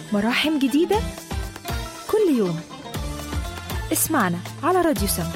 مراحم جديدة كل يوم اسمعنا على راديو سما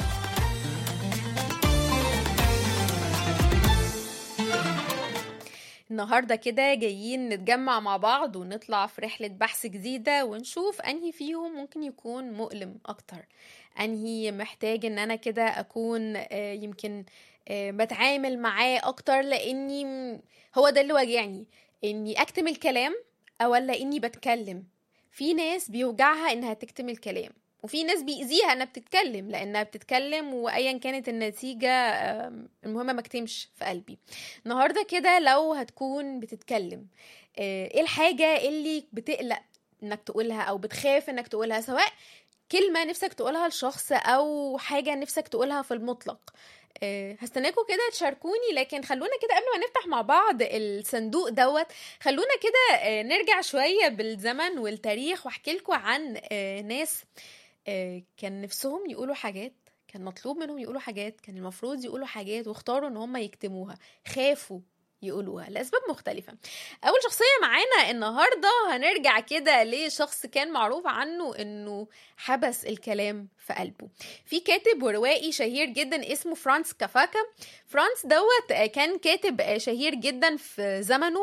النهاردة كده جايين نتجمع مع بعض ونطلع في رحلة بحث جديدة ونشوف أنهي فيهم ممكن يكون مؤلم أكتر أنهي محتاج أن أنا كده أكون آه، يمكن آه، بتعامل معاه أكتر لأني م- هو ده اللي واجعني إني أكتم الكلام أو ولا إني بتكلم في ناس بيوجعها إنها تكتم الكلام وفي ناس بيأذيها انها بتتكلم لانها بتتكلم وايا كانت النتيجه آم، المهم ما اكتمش في قلبي النهارده كده لو هتكون بتتكلم آه، ايه الحاجه اللي بتقلق انك تقولها او بتخاف انك تقولها سواء كلمه نفسك تقولها لشخص او حاجه نفسك تقولها في المطلق آه، هستناكم كده تشاركوني لكن خلونا كده قبل ما نفتح مع بعض الصندوق دوت خلونا كده آه، نرجع شويه بالزمن والتاريخ واحكي لكم عن آه، ناس آه، كان نفسهم يقولوا حاجات كان مطلوب منهم يقولوا حاجات كان المفروض يقولوا حاجات واختاروا ان هم يكتموها خافوا يقولوها لاسباب مختلفه اول شخصيه معانا النهارده هنرجع كده لشخص كان معروف عنه انه حبس الكلام في قلبه في كاتب وروائي شهير جدا اسمه فرانس كافاكا فرانس دوت آه، كان كاتب آه، شهير جدا في زمنه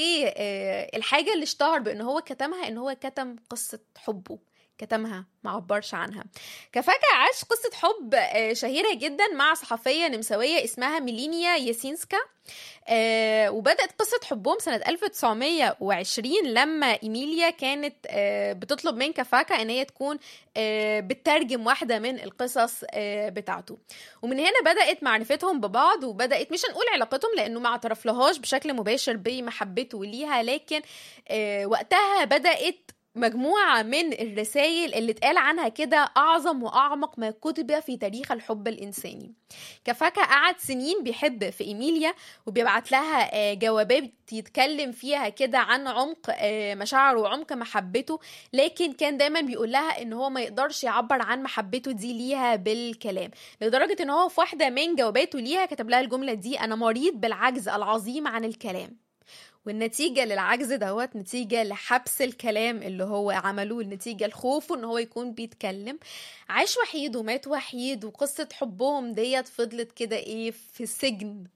والحاجه اللي اشتهر بان هو كتمها ان هو كتم قصه حبه كتمها ما عبرش عنها كفاكا عاش قصة حب آه، شهيرة جدا مع صحفية نمساوية اسمها ميلينيا ياسينسكا آه، وبدأت قصة حبهم سنة 1920 لما إيميليا كانت آه، بتطلب من كفاكا إن هي تكون آه، بتترجم واحدة من القصص آه، بتاعته ومن هنا بدأت معرفتهم ببعض وبدأت مش هنقول علاقتهم لأنه ما اعترفلهاش بشكل مباشر بمحبته ليها لكن آه، وقتها بدأت مجموعة من الرسائل اللي اتقال عنها كده أعظم وأعمق ما كتب في تاريخ الحب الإنساني كفاكا قعد سنين بيحب في إيميليا وبيبعت لها آه، جوابات يتكلم فيها كده عن عمق آه، مشاعره وعمق محبته لكن كان دايما بيقول لها ان هو ما يقدرش يعبر عن محبته دي ليها بالكلام لدرجة ان هو في واحدة من جواباته ليها كتب لها الجملة دي انا مريض بالعجز العظيم عن الكلام والنتيجة للعجز دوت نتيجة لحبس الكلام اللي هو عمله النتيجة لخوفه ان هو يكون بيتكلم عاش وحيد ومات وحيد وقصة حبهم ديت فضلت كده ايه في سجن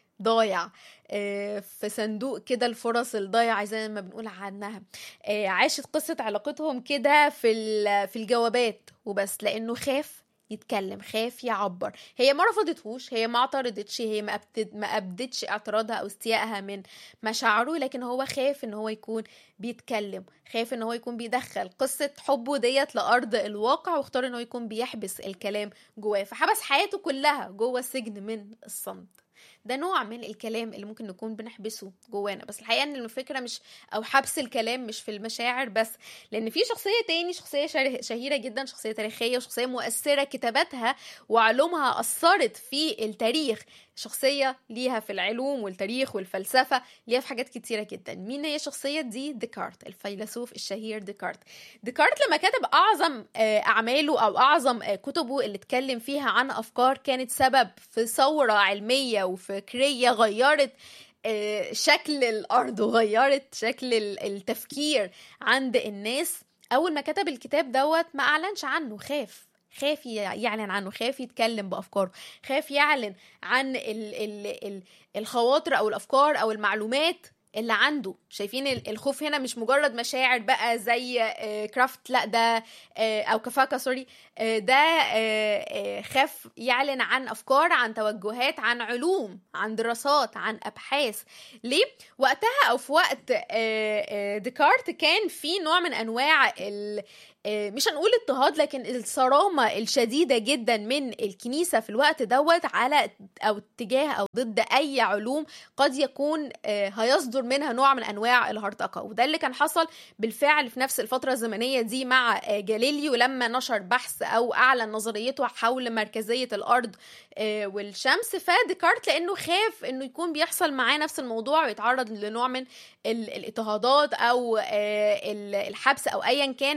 ضايع آه، في صندوق كده الفرص الضايعة زي ما بنقول عنها آه، عاشت قصة علاقتهم كده في ال- في الجوابات وبس لأنه خاف يتكلم خاف يعبر هي ما رفضتهوش هي ما اعترضتش هي ما أبتد ما ابدتش اعتراضها او استيائها من مشاعره لكن هو خاف ان هو يكون بيتكلم خاف ان هو يكون بيدخل قصة حبه ديت لأرض الواقع واختار ان هو يكون بيحبس الكلام جواه فحبس حياته كلها جوه السجن من الصمت ده نوع من الكلام اللي ممكن نكون بنحبسه جوانا بس الحقيقه ان الفكره مش او حبس الكلام مش في المشاعر بس لان في شخصيه تاني شخصيه شره- شهيره جدا شخصيه تاريخيه وشخصيه مؤثره كتاباتها وعلومها اثرت في التاريخ شخصيه ليها في العلوم والتاريخ والفلسفه ليها في حاجات كتيره جدا مين هي الشخصيه دي ديكارت الفيلسوف الشهير ديكارت ديكارت لما كتب اعظم آه، اعماله او اعظم آه، كتبه اللي اتكلم فيها عن افكار كانت سبب في ثوره علميه وفكريه غيرت آه، شكل الارض وغيرت شكل ال- التفكير عند الناس اول ما كتب الكتاب دوت ما اعلنش عنه خاف خاف ي- يعلن عنه خاف يتكلم بافكاره خاف يعلن عن ال ال ال الخواطر او الافكار او المعلومات اللي عنده شايفين ال- الخوف هنا مش مجرد مشاعر بقى زي آه، كرافت لا ده آه، او كفاكا سوري آه، ده آه، آه، خاف يعلن عن افكار عن توجهات عن علوم عن دراسات عن ابحاث ليه وقتها او في وقت آه، آه، ديكارت كان في نوع من انواع ال آه، مش هنقول اضطهاد لكن الصرامة الشديدة جدا من الكنيسة في الوقت دوت على أو اتجاه أو ضد أي علوم قد يكون آه، هيصدر منها نوع من أنواع الهرطقة وده اللي كان حصل بالفعل في نفس الفترة الزمنية دي مع آه، جاليليو لما نشر بحث أو أعلن نظريته حول مركزية الأرض آه، والشمس فديكارت لأنه خاف إنه يكون بيحصل معاه نفس الموضوع ويتعرض لنوع من ال- الاضطهادات او آه، ال- الحبس او ايا كان الع-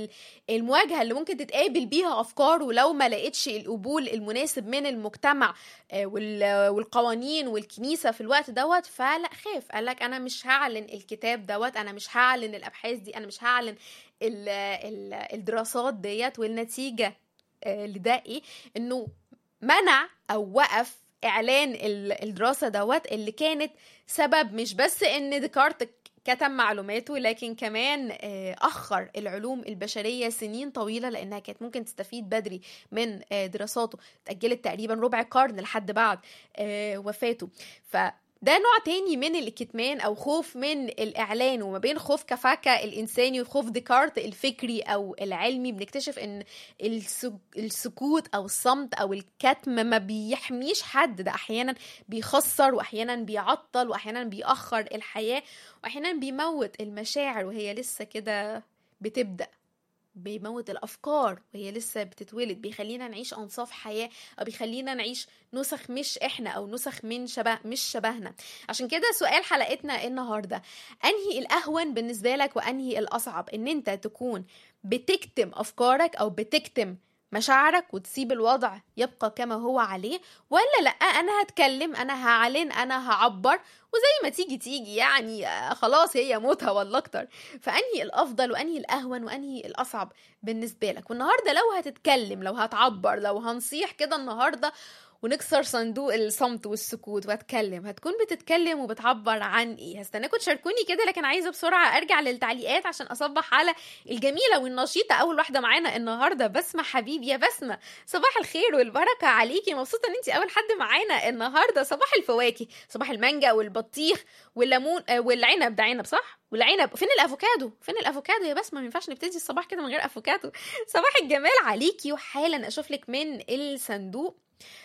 ال- المواجهه اللي ممكن تتقابل بيها افكار ولو ما لقيتش القبول المناسب من المجتمع آه، وال- والقوانين والكنيسه في الوقت دوت فلا خاف قال لك انا مش هعلن الكتاب دوت انا مش هعلن الابحاث دي انا مش هعلن ال- ال- الدراسات ديت والنتيجه آه، لده ايه انه منع او وقف اعلان ال- الدراسه دوت اللي كانت سبب مش بس ان ديكارت كتم معلوماته لكن كمان آه، اخر العلوم البشريه سنين طويله لانها كانت ممكن تستفيد بدري من آه، دراساته اتاجلت تقريبا ربع قرن لحد بعد آه، وفاته ف ده نوع تاني من الكتمان او خوف من الاعلان وما بين خوف كفاكا الانساني وخوف ديكارت الفكري او العلمي بنكتشف ان السك- السكوت او الصمت او الكتم ما بيحميش حد ده احيانا بيخسر واحيانا بيعطل واحيانا بيأخر الحياة واحيانا بيموت المشاعر وهي لسه كده بتبدأ بيموت الافكار وهي لسه بتتولد بيخلينا نعيش انصاف حياه او بيخلينا نعيش نسخ مش احنا او نسخ من شبه مش شبهنا عشان كده سؤال حلقتنا النهارده انهي الاهون بالنسبه لك وانهي الاصعب ان انت تكون بتكتم افكارك او بتكتم مشاعرك وتسيب الوضع يبقى كما هو عليه ولا لا انا هتكلم انا هعلن انا هعبر وزي ما تيجي تيجي يعني آه، خلاص هي موتها ولا اكتر فانهي الافضل وانهي الاهون وانهي الاصعب بالنسبه لك والنهارده لو هتتكلم لو هتعبر لو هنصيح كده النهارده ونكسر صندوق الصمت والسكوت واتكلم هتكون بتتكلم وبتعبر عن ايه هستناكم تشاركوني كده لكن عايزه بسرعه ارجع للتعليقات عشان اصبح على الجميله والنشيطه اول واحده معانا النهارده بسمه حبيبي يا بسمه صباح الخير والبركه عليكي مبسوطه ان انت اول حد معانا النهارده صباح الفواكه صباح المانجا والبطيخ والليمون آه، والعنب ده عنب صح والعنب فين الافوكادو فين الافوكادو يا بسمه ما ينفعش نبتدي الصباح كده من غير افوكادو صباح الجمال عليكي وحالا اشوف لك من الصندوق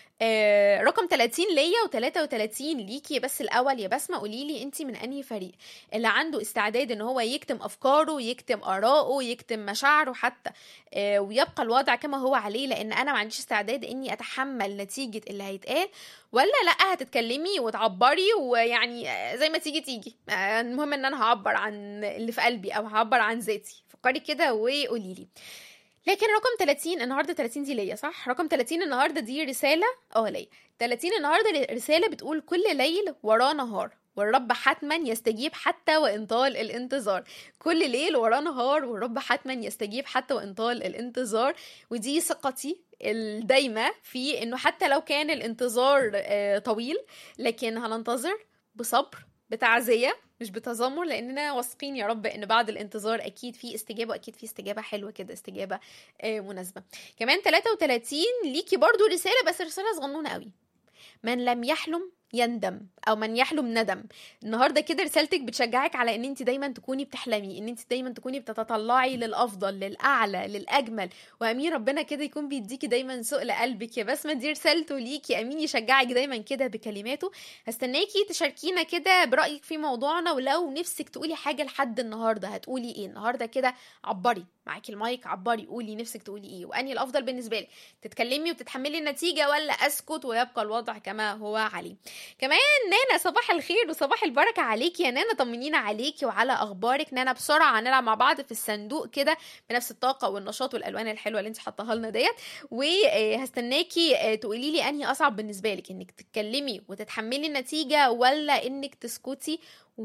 آه، رقم 30 ليا و33 ليكي بس الاول يا بسمه قولي لي انت من انهي فريق اللي عنده استعداد ان هو يكتم افكاره يكتم اراءه يكتم مشاعره حتى آه، ويبقى الوضع كما هو عليه لان انا ما عنديش استعداد اني اتحمل نتيجه اللي هيتقال ولا لا هتتكلمي وتعبري ويعني آه، زي ما تيجي تيجي آه، المهم ان انا هعبر عن اللي في قلبي او هعبر عن ذاتي فكري كده وقولي لي لكن رقم 30 النهارده 30 دي ليا صح رقم 30 النهارده دي رساله اه ليا 30 النهارده رساله بتقول كل ليل وراه نهار والرب حتما يستجيب حتى وان طال الانتظار كل ليل وراه نهار والرب حتما يستجيب حتى وان طال الانتظار ودي ثقتي الدايمه في انه حتى لو كان الانتظار آه، طويل لكن هننتظر بصبر بتعزيه مش بتذمر لاننا واثقين يا رب ان بعد الانتظار اكيد في استجابه واكيد في استجابه حلوه كده استجابه آه، مناسبه كمان 33 ليكي برضو رساله بس رساله صغنونه قوي من لم يحلم يندم او من يحلم ندم النهارده كده رسالتك بتشجعك على ان انت دايما تكوني بتحلمي ان انت دايما تكوني بتتطلعي للافضل للاعلى للاجمل وامين ربنا كده يكون بيديكي دايما سؤل قلبك يا بسمه دي رسالته ليكي امين يشجعك دايما كده بكلماته هستناكي تشاركينا كده برايك في موضوعنا ولو نفسك تقولي حاجه لحد النهارده هتقولي ايه النهارده كده عبري معاكي المايك عبري قولي نفسك تقولي ايه واني الافضل بالنسبه لك تتكلمي وتتحملي النتيجه ولا اسكت ويبقى الوضع كما هو عليه كمان نانا صباح الخير وصباح البركه عليكي يا نانا طمنينا عليكي وعلى اخبارك نانا بسرعه هنلعب مع بعض في الصندوق كده بنفس الطاقه والنشاط والالوان الحلوه اللي انت حطاها لنا ديت وهستناكي تقولي لي انهي اصعب بالنسبه لك انك تتكلمي وتتحملي النتيجه ولا انك تسكتي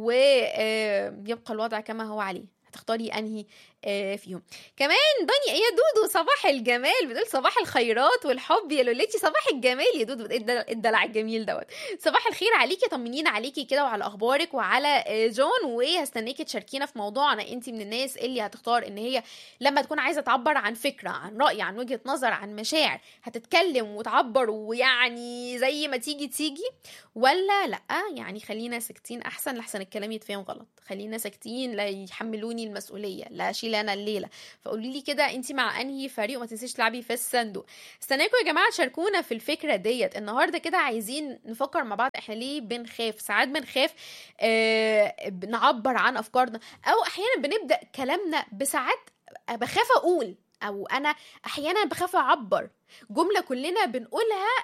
ويبقى الوضع كما هو عليه هتختاري انهي آه، فيهم كمان دنيا يا دودو صباح الجمال بتقول صباح الخيرات والحب يا لوليتي صباح الجمال يا دودو ايه الدلع- إيه الدلع الجميل دوت صباح الخير عليكي طمنينا عليكي كده وعلى اخبارك وعلى آه، جون وهستناكي تشاركينا في موضوعنا انت من الناس اللي هتختار ان هي لما تكون عايزه تعبر عن فكره عن راي عن وجهه نظر عن مشاعر هتتكلم وتعبر ويعني زي ما تيجي تيجي ولا لا يعني خلينا ساكتين احسن لحسن الكلام يتفهم غلط خلينا ساكتين لا يحملوني المسؤوليه لا اشيل انا الليله فقولي لي كده انت مع انهي فريق وما تنسيش تلعبي في الصندوق استناكم يا جماعه تشاركونا في الفكره ديت النهارده كده عايزين نفكر مع بعض احنا ليه بنخاف ساعات بنخاف آه نعبر عن افكارنا او احيانا بنبدا كلامنا بساعات بخاف اقول او انا احيانا بخاف اعبر جمله كلنا بنقولها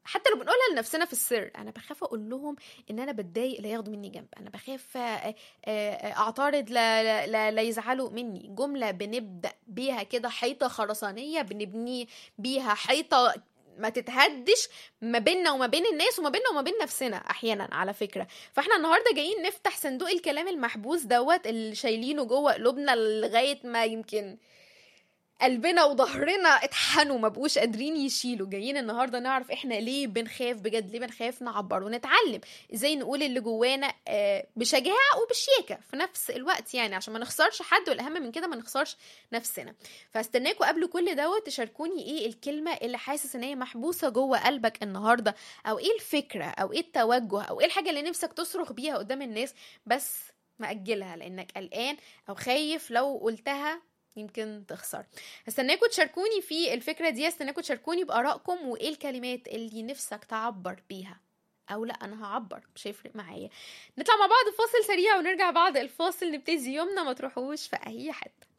حتى لو بنقولها لنفسنا في السر انا بخاف اقول لهم ان انا بتضايق لا ياخدوا مني جنب انا بخاف آه، آه، اعترض لا, لا, لا, لا يزعلوا مني جمله بنبدا بيها كده حيطه خرسانيه بنبني بيها حيطه ما تتهدش ما بيننا وما بين الناس وما بيننا وما بين نفسنا احيانا على فكره فاحنا النهارده جايين نفتح صندوق الكلام المحبوس دوت اللي شايلينه جوه قلوبنا لغايه ما يمكن قلبنا وظهرنا اتحنوا ما بقوش قادرين يشيلوا جايين النهارده نعرف احنا ليه بنخاف بجد ليه بنخاف نعبر ونتعلم ازاي نقول اللي جوانا آه، بشجاعه وبشياكه في نفس الوقت يعني عشان ما نخسرش حد والاهم من كده ما نخسرش نفسنا فاستناكوا قبل كل دوت تشاركوني ايه الكلمه اللي حاسس ان هي محبوسه جوه قلبك النهارده او ايه الفكره او ايه التوجه او ايه الحاجه اللي نفسك تصرخ بيها قدام الناس بس مأجلها لانك قلقان او خايف لو قلتها يمكن تخسر هستناكم تشاركوني في الفكرة دي هستناكم تشاركوني بآرائكم وإيه الكلمات اللي نفسك تعبر بيها أو لا أنا هعبر مش هيفرق معايا نطلع مع بعض فاصل سريع ونرجع بعد الفاصل نبتدي يومنا ما تروحوش في أي حتة